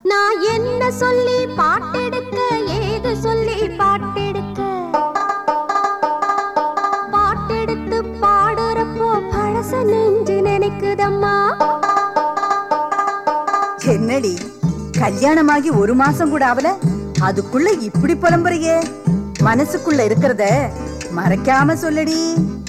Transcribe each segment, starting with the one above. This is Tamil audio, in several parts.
நான் என்ன சொல்லி பாட்டெடுக்க ஏது சொல்லி பாட்டெடுக்க பாட்டெடுத்து பாடுறப்போ பழச நெஞ்சு நினைக்குதம்மா என்னடி கல்யாணமாகி ஒரு மாசம் கூட ஆகல அதுக்குள்ள இப்படி புலம்புறியே மனசுக்குள்ள இருக்கிறத மறைக்காம சொல்லடி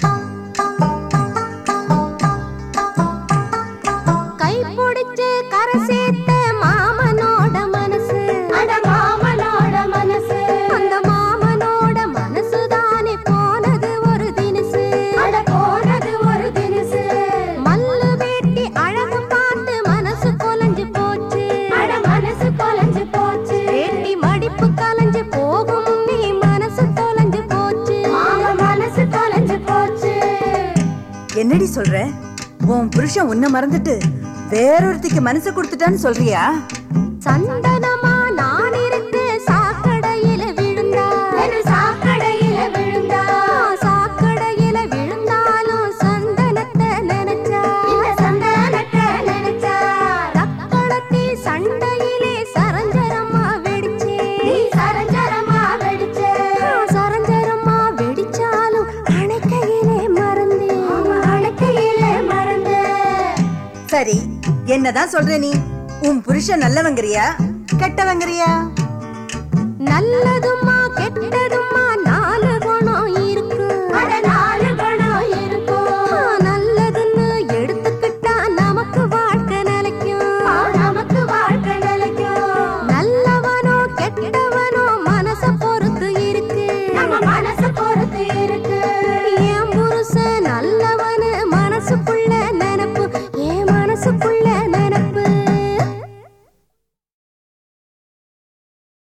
கை பிடிச்சு கரை சேர்த்த மாமனோட மனசு அட மாமனோட மனசு அந்த மாமனோட மனசு தானே போனது ஒரு தினசு அட போனது ஒரு தினசு மல்லு வேட்டி அழகு பார்த்து மனசு கொலைஞ்சு போச்சு அட மனசு கொலைஞ்சு போச்சு வேட்டி மடிப்பு கலைஞ்சு போகும் நீ மனசு தொலைஞ்சு போச்சு மனசு தொலைஞ்சு போச்சு என்னடி சொல்ற உன் புருஷன் உன்னை மறந்துட்டு வேறொருத்திக்கு மனசு கொடுத்துட்டான்னு சொல்றியா சந்தனமா நான் இருக்க சாக்கடையில விழுந்தா சாக்கடையில விழுந்தா சாக்கடையில விழுந்தாலும் சந்தனத்தை நினைச்சா சந்தனத்தை நினைச்சா தக்களத்தி சண்டையிலே சரஞ்சரமா வெடிச்சே சரஞ்சரமா வெடிச்சே சரஞ்சரமா வெடிச்சாலும் அணைக்கையிலே மறந்தே அணைக்கையிலே மறந்தே சரி என்னதான் சொல்ற நீ உன் புருஷன் நல்லவங்கிறியா கெட்டவங்கிறியா நல்லதுமா கெட்டதுமா